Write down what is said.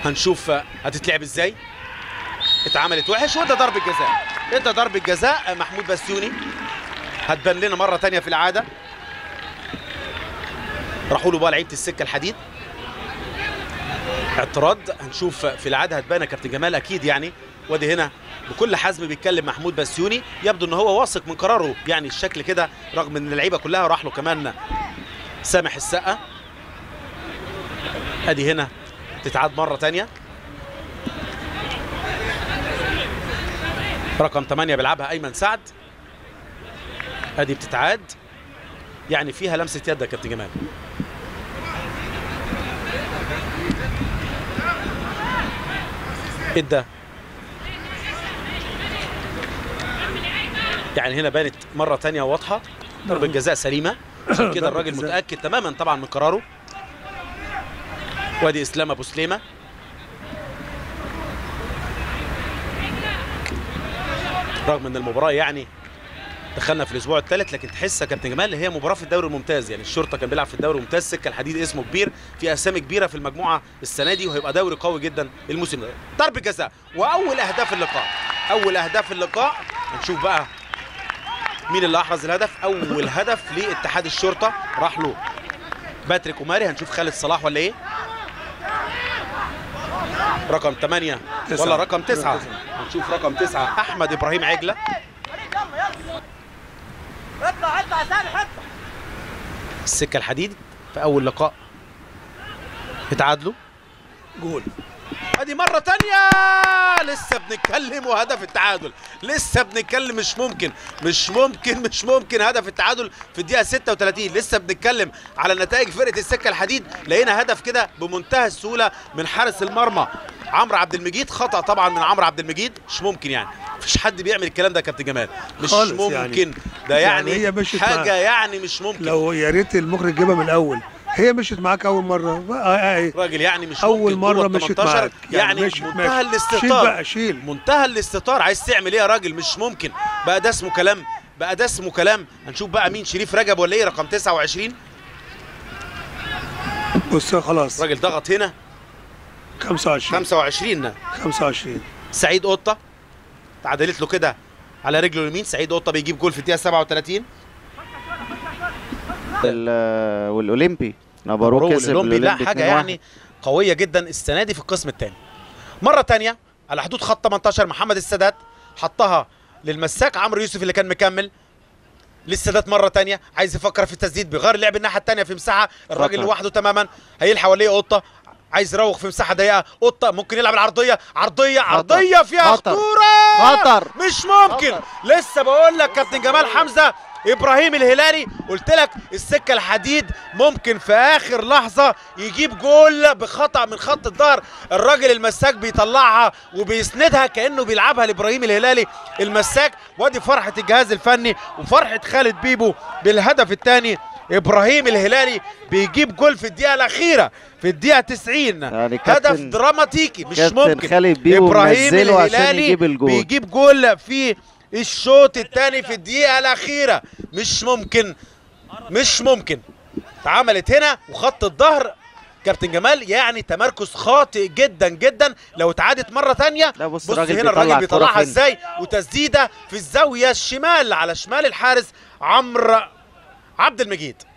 هنشوف هتتلعب ازاي اتعملت وحش وده ضربة جزاء ادى ضربة جزاء محمود بسيوني هتبان لنا مرة تانية في العادة راحوا له بقى لعيبة السكة الحديد اعتراض هنشوف في العادة هتبان يا كابتن جمال اكيد يعني وادي هنا بكل حزم بيتكلم محمود بسيوني يبدو ان هو واثق من قراره يعني الشكل كده رغم ان اللعيبه كلها راح له كمان سامح السقا ادي هنا تتعاد مره تانية رقم 8 بيلعبها ايمن سعد ادي بتتعاد يعني فيها لمسه يد يا كابتن جمال ادى يعني هنا بانت مره تانية واضحه ضربه جزاء سليمه عشان كده ضربة الراجل جزاء. متاكد تماما طبعا من قراره وادي اسلام ابو سليمه رغم ان المباراه يعني دخلنا في الاسبوع الثالث لكن تحس يا كابتن جمال هي مباراه في الدوري الممتاز يعني الشرطه كان بيلعب في الدوري الممتاز سكه الحديد اسمه كبير في اسامي كبيره في المجموعه السنه دي وهيبقى دوري قوي جدا الموسم ده ضربه جزاء واول اهداف اللقاء اول اهداف اللقاء هنشوف بقى مين اللي احرز الهدف اول هدف لاتحاد الشرطه راح له باتريك أماري هنشوف خالد صلاح ولا ايه رقم 8 تسعة. ولا رقم 9 تسعة. هنشوف رقم 9 احمد ابراهيم عجله اطلع اطلع يا سامح اطلع السكه الحديد في اول لقاء اتعادلوا جول ادي مره تانية لسه بنتكلم وهدف التعادل لسه بنتكلم مش ممكن مش ممكن مش ممكن هدف التعادل في الدقيقه 36 لسه بنتكلم على نتائج فرقه السكه الحديد لقينا هدف كده بمنتهى السهوله من حارس المرمى عمرو عبد المجيد خطا طبعا من عمرو عبد المجيد مش ممكن يعني مفيش حد بيعمل الكلام ده يا كابتن جمال مش خالص ممكن يعني. ده يعني يعني, هي مشيت حاجه معاه. يعني مش ممكن لو يا ريت المخرج جيبها من الاول هي مشيت معاك اول مره بقى- آه، آه، راجل يعني مش اول ممكن مره جوه مشيت 18 معاك يعني, مشيت منتهى ماشي. شيل الاستهتار بقى شيل منتهى الاستهتار عايز تعمل ايه يا راجل مش ممكن بقى ده اسمه كلام بقى ده اسمه كلام هنشوف بقى مين شريف رجب ولا ايه رقم 29 بص خلاص الراجل ضغط هنا 25 25 25 سعيد قطه تعادلت له كده على رجله اليمين سعيد قطه بيجيب جول في الدقيقه 37 ال- والاولمبي نابارو كسب الاولمبي لا الأولمبي حاجه 2-1. يعني قويه جدا السنه دي في القسم الثاني مره تانية على حدود خط 18 محمد السادات حطها للمساك عمرو يوسف اللي كان مكمل للسادات مره تانية عايز يفكر في التسديد بيغير لعب الناحيه الثانيه في مساحه الراجل خطر. لوحده تماما هيلحق ولا ايه قطه عايز يراوغ في مساحه ضيقه قطه ممكن يلعب العرضيه عرضيه عرضيه فيها خطر. خطوره خطر. مش ممكن لسه بقول لك كابتن جمال حمزه ابراهيم الهلالي قلت لك السكه الحديد ممكن في اخر لحظه يجيب جول بخطا من خط الظهر الراجل المساك بيطلعها وبيسندها كانه بيلعبها لابراهيم الهلالي المساك وادي فرحه الجهاز الفني وفرحه خالد بيبو بالهدف الثاني ابراهيم الهلالي بيجيب جول في الدقيقه الاخيره في الدقيقه 90 يعني هدف كابتن- دراماتيكي مش كابتن ممكن خالد بيبو ابراهيم منزله عشان الهلالي يجيب الجول. بيجيب جول في الشوط الثاني في الدقيقه الاخيره مش ممكن مش ممكن اتعملت هنا وخط الظهر كابتن جمال يعني تمركز خاطئ جدا جدا لو اتعادت مره تانية لا بص بص الراجل هنا الراجل بيطلع الكرة بيطلعها فين. ازاي وتسديده في الزاويه الشمال على شمال الحارس عمرو عبد المجيد